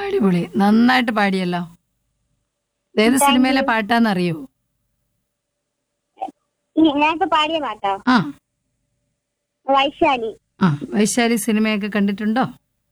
അടിപൊളി നന്നായിട്ട് പാടിയല്ലോ ഇത് ഏത് സിനിമയിലെ പാട്ടാന്നറിയോ ഈ ഞാനിപ്പോ പാടിയ പാട്ടോ ആ വൈശാലി ആ വൈശാലി സിനിമയൊക്കെ കണ്ടിട്ടുണ്ടോ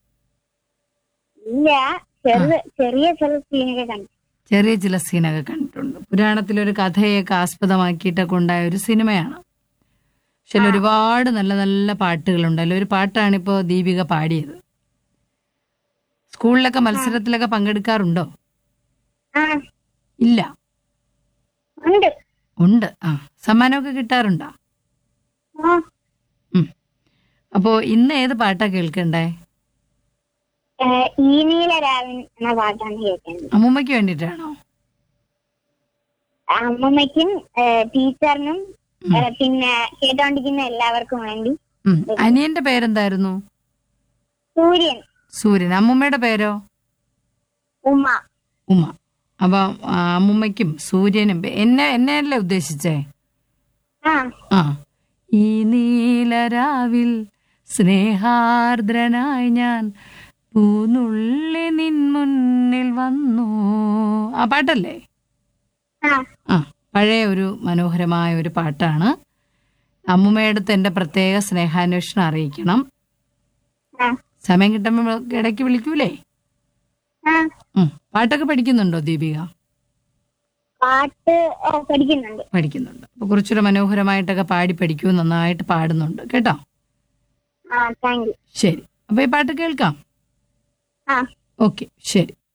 ഇല്ല ചെറു ചെറിയ ചില സീനൊക്കെ കണ്ടു ചെറിയ ചില സീനൊക്കെ കണ്ടിട്ടുണ്ട് പുരാണത്തിലൊരു കഥയൊക്കെ ആസ്പദമാക്കിയിട്ടൊക്കെ ഉണ്ടായ ഒരു സിനിമയാണ് പക്ഷെ അതിൽ ഒരുപാട് നല്ല നല്ല പാട്ടുകളുണ്ട് അതിൽ ഒരു പാട്ടാണിപ്പോ ദീപിക പാടിയത് സ്കൂളിലൊക്കെ മത്സരത്തിലൊക്കെ പങ്കെടുക്കാറുണ്ടോ ആ ഇല്ല ഉണ്ട് ഉണ്ട് ആ സമ്മാനമൊക്കെ കിട്ടാറുണ്ടോ ആ ഉം. അപ്പോ ഇന്ന് ഏത് പാട്ടാ കേൾക്കണ്ടേ ഏ, ഈ നീല രാവിൻ എന്ന പാട്ടാണ് കേൾക്കുന്നത് അമ്മൂമ്മയ്ക്ക് വേണ്ടിയിട്ടാണോ അമ്മമ്മയ്ക്കും ഏ, ടീച്ചറിനും ഏ, പിന്നെ കേട്ടോണ്ടിരിക്കുന്ന എല്ലാവർക്കും വേണ്ടി ഉം. അനിയന്റെ പേരെന്തായിരുന്നു സൂര്യൻ സൂര്യൻ അമ്മൂമ്മയുടെ പേരോ ഉമ്മ ഉമ്മ അപ്പൊ ആ, അമ്മൂമ്മയ്ക്കും സൂര്യനും എന്നെ എന്നെയല്ലേ ഉദ്ദേശിച്ചേ ആ ആ ഈ നീലരാവിൽ സ്നേഹാർദ്രനായി ഞാൻ പൂനുള്ളി നിൻ മുന്നിൽ വന്നു ആ പാട്ടല്ലേ ആ ആ പഴയ ഒരു മനോഹരമായ ഒരു പാട്ടാണ് അമ്മുമ്മയടുത്ത് എൻ്റെ പ്രത്യേക സ്നേഹാന്വേഷണം അറിയിക്കണം ആ സമയം കിട്ടുമ്പോൾ ഇടയ്ക്ക് വിളിക്കൂലേ ആ ഉം. പാട്ടൊക്കെ പഠിക്കുന്നുണ്ടോ ദീപിക പാട്ട് ഏ, പഠിക്കുന്നുണ്ട് പഠിക്കുന്നുണ്ട് അപ്പൊ കുറച്ചുകൂടെ മനോഹരമായിട്ടൊക്കെ പാടി പഠിക്കൂ നന്നായിട്ട് പാടുന്നുണ്ട് കേട്ടോ ആ താങ്ക് യു ശരി അപ്പൊ ഈ പാട്ട് കേൾക്കാം ആ ഓക്കെ ശരി